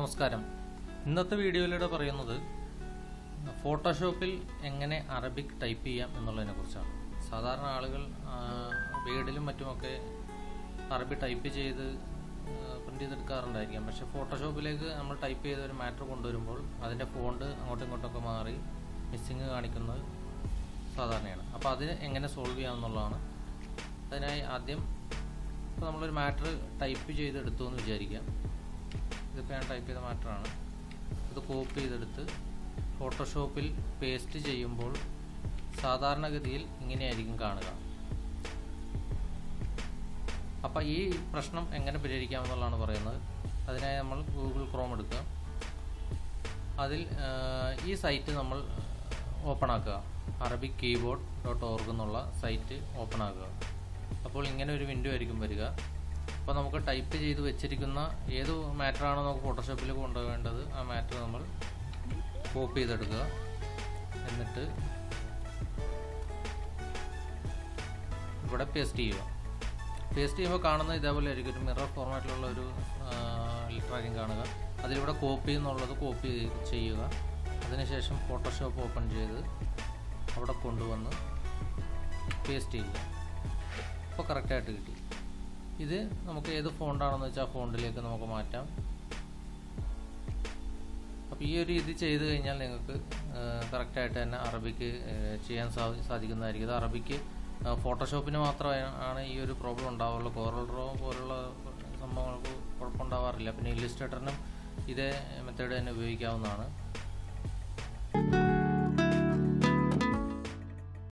നമസ്കാരം ഇന്നത്തെ വീഡിയോയിലൂടെ പറയുന്നത് ഫോട്ടോഷോപ്പിൽ എങ്ങനെ അറബിക് ടൈപ്പ് ചെയ്യാം എന്നുള്ളതിനെ കുറിച്ചാണ് സാധാരണ ആളുകൾ ആ, വീടിലും മറ്റുമൊക്കെ അറബി ടൈപ്പ് ചെയ്ത് പ്രിന്റ് ചെയ്തെടുക്കാറുണ്ടായിരിക്കാം പക്ഷെ ഫോട്ടോഷോപ്പിലേക്ക് നമ്മൾ ടൈപ്പ് ചെയ്ത ഒരു മാറ്റർ കൊണ്ടുവരുമ്പോൾ അതിൻ്റെ ഫോണ്ട് അങ്ങോട്ടും ഇങ്ങോട്ടൊക്കെ മാറി മിസ്സിങ് കാണിക്കുന്നത് സാധാരണയാണ് അപ്പോൾ അത് എങ്ങനെ സോൾവ് ചെയ്യാമെന്നുള്ളതാണ് അതിനായി ആദ്യം ഇപ്പോൾ നമ്മളൊരു മാറ്റർ ടൈപ്പ് ചെയ്തെടുത്തു എന്ന് വിചാരിക്കാം ഇതിപ്പോൾ ഞാൻ ടൈപ്പ് ചെയ്ത മാറ്ററാണ് ഇത് കോപ്പി ചെയ്തെടുത്ത് ഫോട്ടോഷോപ്പിൽ പേസ്റ്റ് ചെയ്യുമ്പോൾ സാധാരണഗതിയിൽ ഇങ്ങനെയായിരിക്കും കാണുക അപ്പോൾ ഈ പ്രശ്നം എങ്ങനെ പരിഹരിക്കാമെന്നുള്ളതാണ് പറയുന്നത് അതിനായി നമ്മൾ ഗൂഗിൾ ക്രോം എടുക്കുക അതിൽ ആ, ഈ സൈറ്റ് നമ്മൾ ഓപ്പൺ ആക്കുക അറബിക് കീബോർഡ് ഡോട്ട് ഓർഗ് എന്നുള്ള സൈറ്റ് ഓപ്പൺ ആക്കുക അപ്പോൾ ഇങ്ങനെ ഒരു വിൻഡോ ആയിരിക്കും വരിക അപ്പോൾ നമുക്ക് ടൈപ്പ് ചെയ്ത് വെച്ചിരിക്കുന്ന ഏത് മാറ്ററാണോ നമുക്ക് ഫോട്ടോഷോപ്പിൽ കൊണ്ടുപോകേണ്ടത് ആ മാറ്റർ നമ്മൾ കോപ്പി ചെയ്തെടുക്കുക എന്നിട്ട് ഇവിടെ പേസ്റ്റ് ചെയ്യുക പേസ്റ്റ് ചെയ്യുമ്പോൾ കാണുന്നത് ഇതേപോലെ ആയിരിക്കും ഒരു മിറർ ഫോർമാറ്റിലുള്ള ഒരു ലിറ്റർ ആയിരിക്കും കാണുക അതിലിവിടെ കോപ്പി എന്നുള്ളത് കോപ്പി ചെയ്യുക അതിനുശേഷം ഫോട്ടോഷോപ്പ് ഓപ്പൺ ചെയ്ത് അവിടെ കൊണ്ടുവന്ന് പേസ്റ്റ് ചെയ്യുക അപ്പോൾ കറക്റ്റായിട്ട് കിട്ടി ഇത് നമുക്ക് ഏത് ഫോണ്ടാണെന്ന് വെച്ചാൽ ആ ഫോണ്ടിലേക്ക് നമുക്ക് മാറ്റാം അപ്പോൾ ഈ ഒരു രീതി ചെയ്ത് കഴിഞ്ഞാൽ നിങ്ങൾക്ക് കറക്റ്റായിട്ട് തന്നെ അറബിക്ക് ഏഹ്, ചെയ്യാൻ സാ- സാധിക്കുന്നതായിരിക്കും ഇത് അറബിക്ക് ഏഹ്, ഫോട്ടോഷോപ്പിന് മാത്രമാണ് ഈ ഒരു പ്രോബ്ലം ഉണ്ടാവുള്ളൂ കോറൽ ഡ്രോ പോലുള്ള സംഭവങ്ങൾക്ക് കുഴപ്പമുണ്ടാവാറില്ല പിന്നെ ഇല്ലിസ്ട്രേറ്ററിനും ഇതേ മെത്തേഡ് തന്നെ ഉപയോഗിക്കാവുന്നതാണ്